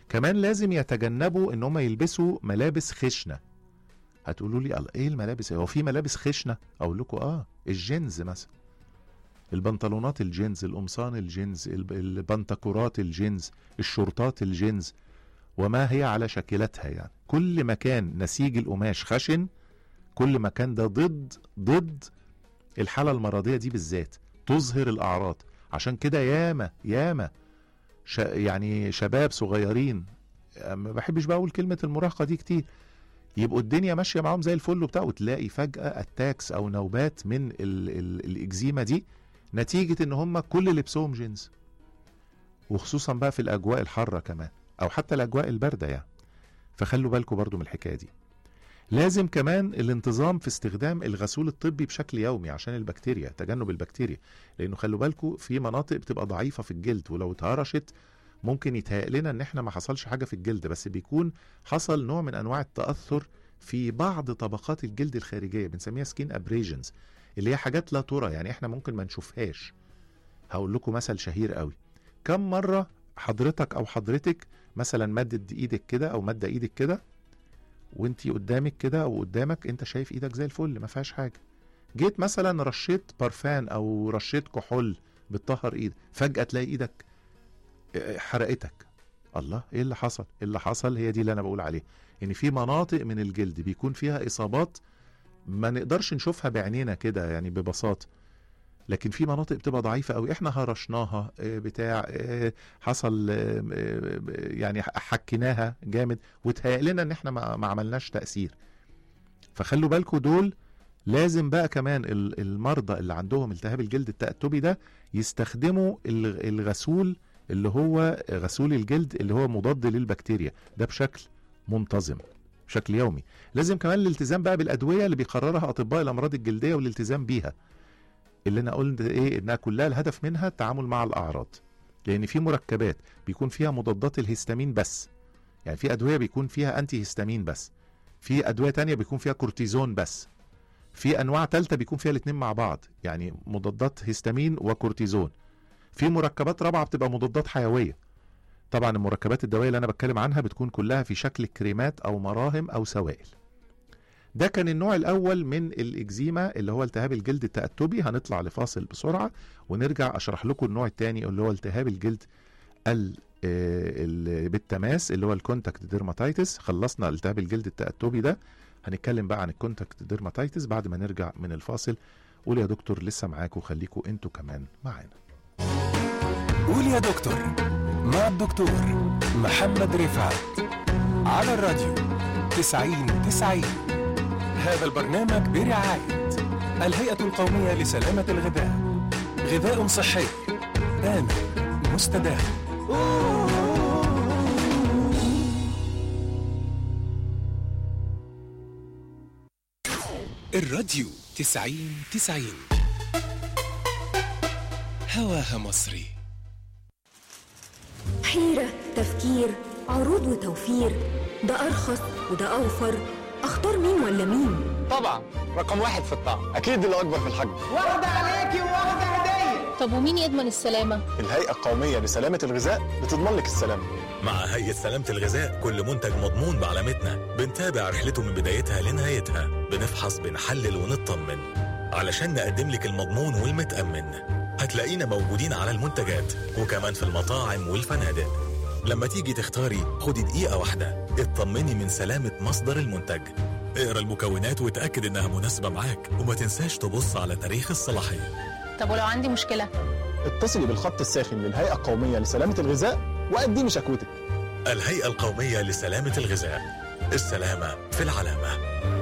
كمان لازم يتجنبوا ان هم يلبسوا ملابس خشنه هتقولوا لي الله، ايه الملابس هو في ملابس خشنه اقول لكم اه الجينز مثلا البنطلونات الجينز القمصان الجينز الب- البنتكورات الجينز الشورتات الجينز وما هي على شكلتها يعني كل ما كان نسيج القماش خشن كل ما كان ده ضد ضد الحالة المرضية دي بالذات تظهر الأعراض عشان كده ياما ياما ش يعني شباب صغيرين ما بحبش بقى أقول كلمة المراهقة دي كتير يبقوا الدنيا ماشية معاهم زي الفل وبتاع وتلاقي فجأة اتاكس أو نوبات من ال ال الإكزيما دي نتيجة إن هم كل لبسهم جينز وخصوصا بقى في الأجواء الحارة كمان أو حتى الأجواء الباردة يعني فخلوا بالكم برضو من الحكاية دي لازم كمان الانتظام في استخدام الغسول الطبي بشكل يومي عشان البكتيريا تجنب البكتيريا لانه خلوا بالكم في مناطق بتبقى ضعيفه في الجلد ولو اتهرشت ممكن يتهيأ لنا ان احنا ما حصلش حاجه في الجلد بس بيكون حصل نوع من انواع التاثر في بعض طبقات الجلد الخارجيه بنسميها سكين ابريجنز اللي هي حاجات لا ترى يعني احنا ممكن ما نشوفهاش هقول لكم مثل شهير قوي كم مره حضرتك او حضرتك مثلا مدد ايدك كده او مد ايدك كده وانتي قدامك كده او قدامك انت شايف ايدك زي الفل ما فيهاش حاجه جيت مثلا رشيت بارفان او رشيت كحول بتطهر ايدك فجاه تلاقي ايدك اه، حرقتك الله ايه اللي حصل ايه اللي حصل هي دي اللي انا بقول عليه ان في مناطق من الجلد بيكون فيها اصابات ما نقدرش نشوفها بعينينا كده يعني ببساطه لكن في مناطق بتبقى ضعيفه قوي احنا هرشناها اه، بتاع اه، حصل اه، اه، يعني حكيناها جامد وتهيأ لنا ان احنا ما ما عملناش تأثير فخلوا بالكم دول لازم بقى كمان ال- المرضى اللي عندهم التهاب الجلد التأتبي ده يستخدموا ال- الغسول اللي هو غسول الجلد اللي هو مضاد للبكتيريا ده بشكل منتظم بشكل يومي لازم كمان الالتزام بقى بالأدوية اللي بيقررها أطباء الأمراض الجلدية والالتزام بيها اللي انا قلت ايه انها كلها الهدف منها التعامل مع الاعراض لان في مركبات بيكون فيها مضادات الهستامين بس يعني في ادويه بيكون فيها انتي هستامين بس في ادويه تانية بيكون فيها كورتيزون بس في انواع تالتة بيكون فيها الاتنين مع بعض يعني مضادات هستامين وكورتيزون في مركبات رابعه بتبقى مضادات حيويه طبعا المركبات الدوائيه اللي انا بتكلم عنها بتكون كلها في شكل كريمات او مراهم او سوائل ده كان النوع الاول من الاكزيما اللي هو التهاب الجلد التأتبي هنطلع لفاصل بسرعه ونرجع اشرح لكم النوع الثاني اللي هو التهاب الجلد ال آه، ال- بالتماس اللي هو الكونتاكت ديرماتيتس خلصنا التهاب الجلد التأتبي ده هنتكلم بقى عن الكونتاكت ديرماتيتس بعد ما نرجع من الفاصل قول يا دكتور لسه معاكم خليكم انتوا كمان معانا قول يا دكتور مع الدكتور محمد رفعت على الراديو تسعين تسعين هذا البرنامج برعاية الهيئة القومية لسلامة الغذاء غذاء صحي آمن مستدام الراديو تسعين تسعين هواها مصري حيرة تفكير عروض وتوفير ده أرخص وده أوفر أختار مين ولا مين طبعا رقم واحد في الطعم اكيد اللي اكبر في الحجم واخدة عليكي واخدة هدية طب ومين يضمن السلامة؟ الهيئه القوميه لسلامه الغذاء بتضمن لك السلامه مع هيئة سلامة الغذاء كل منتج مضمون بعلامتنا بنتابع رحلته من بدايتها لنهايتها بنفحص بنحلل ونطمن علشان نقدم لك المضمون والمتأمن هتلاقينا موجودين على المنتجات وكمان في المطاعم والفنادق لما تيجي تختاري خدي دقيقة واحدة اطمني من سلامة مصدر المنتج اقرا المكونات وتأكد انها مناسبة معاك وما تنساش تبص على تاريخ الصلاحية طب ولو عندي مشكلة؟ اتصلي بالخط الساخن للهيئه القوميه لسلامه الغذاء وقدمي شكوتك الهيئة القومية لسلامة الغذاء السلامة في العلامة